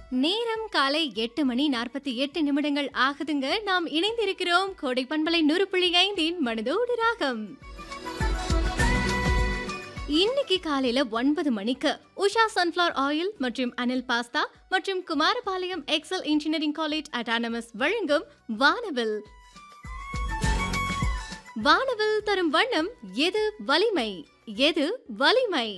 நேரம் காலை எட்டு மணி நாற்பத்தி எட்டு நிமிடங்கள் ஆகுதுங்க நாம் இணைந்திருக்கிறோம் கோடை பண்பலை நூறு புள்ளி ஐந்தின் மனதோடு ராகம் இன்னைக்கு காலையில ஒன்பது மணிக்கு உஷா சன்ஃப்ளவர் ஆயில் மற்றும் அனில் பாஸ்தா மற்றும் Kumarapalayam Excel engineering college autonomous வழங்கும் வானவில் வானவில் தரும் வண்ணம் எது வலிமை எது வலிமை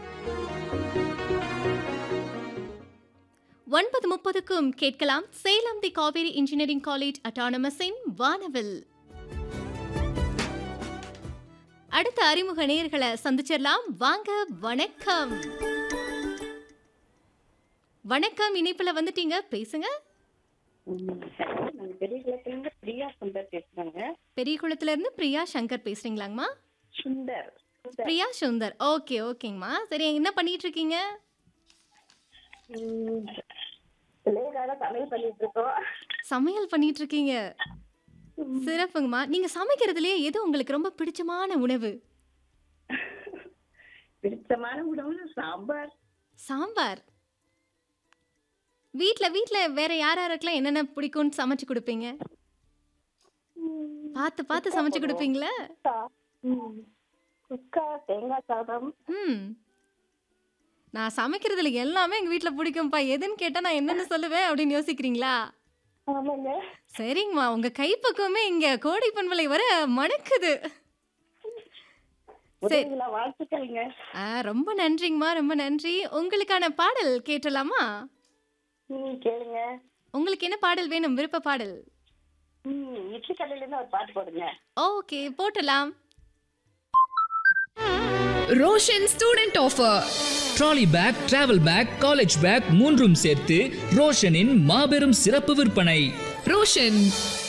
ஒன்பது முப்பதுக்கும் கேட்கலாம் Salem the Kaveri engineering college அட்டானமஸின் வானவில் அடுத்த அறிமுக நேயர்களை சந்திச்சிடலாம் வாங்க வணக்கம் வணக்கம் இணைப்புல வந்துட்டீங்க பேசுங்க ம், ஹலோ நாங்க பெரிய குளத்துலேருந்து பிரியா சுந்தர் பேசுறேங்க பெரிய குளத்துல இருந்து பிரியா சங்கர் பேசுறீங்களாங்கம்மா சுந்தர் சுந்தர் பிரியா சுந்தர் ஓகே ஓகேங்கம்மா சரி என்ன பண்ணிட்டு இருக்கீங்க ம், பிள்ளைகளுக்காக சமையல் பண்ணிட்டு இருக்கோம் சமையல் பண்ணிட்டு இருக்கீங்க சிறப்புங்கம்மா நீங்க சமைக்கிறதுலயே எது உங்களுக்கு ரொம்ப பிடிச்சமான உணவு பிடிச்சமான உணவுன்னு சாம்பார் சாம்பார் வீட்ல வீட்ல வேற யார் யாருக்கெல்லாம் என்னென்ன பிடிக்கும்னு சமைச்சு கொடுப்பீங்க பார்த்து பார்த்து சமைச்சு கொடுப்பீங்களா ம், குஸ்கா தேங்காய் சாதம் ம் நான் சமைக்கிறதுல எல்லாமே எங்க வீட்ல பிடிக்கும்ப்பா எதுன்னு கேட்டா நான் என்னன்னு சொல்லுவேன் அப்படின்னு யோசிக்கிறீங்களா ஆமாங்க சரிங்கம்மா உங்க கைப்பக்குவமே இங்க கோடை பண்பலை வர மணக்குது சரி உதவிகளா வாழ்த்துக்கள்ங்க ஆ, ரொம்ப நன்றிங்கம்மா ரொம்ப நன்றி உங்களுக்கான பாடல் கேட்டலாமா ம் கேளுங்க உங்களுக்கு என்ன பாடல் வேணும் விருப்ப பாடல் ம் இட்லி கடையிலேருந்து ஒரு பாட்டு போடுங்க ஓகே போட்டலாம் Roshan student offer trolley bag travel bag college bag மூன்றும் சேர்த்து ரோஷனின் மாபெரும் சிறப்பு விற்பனை ரோஷன்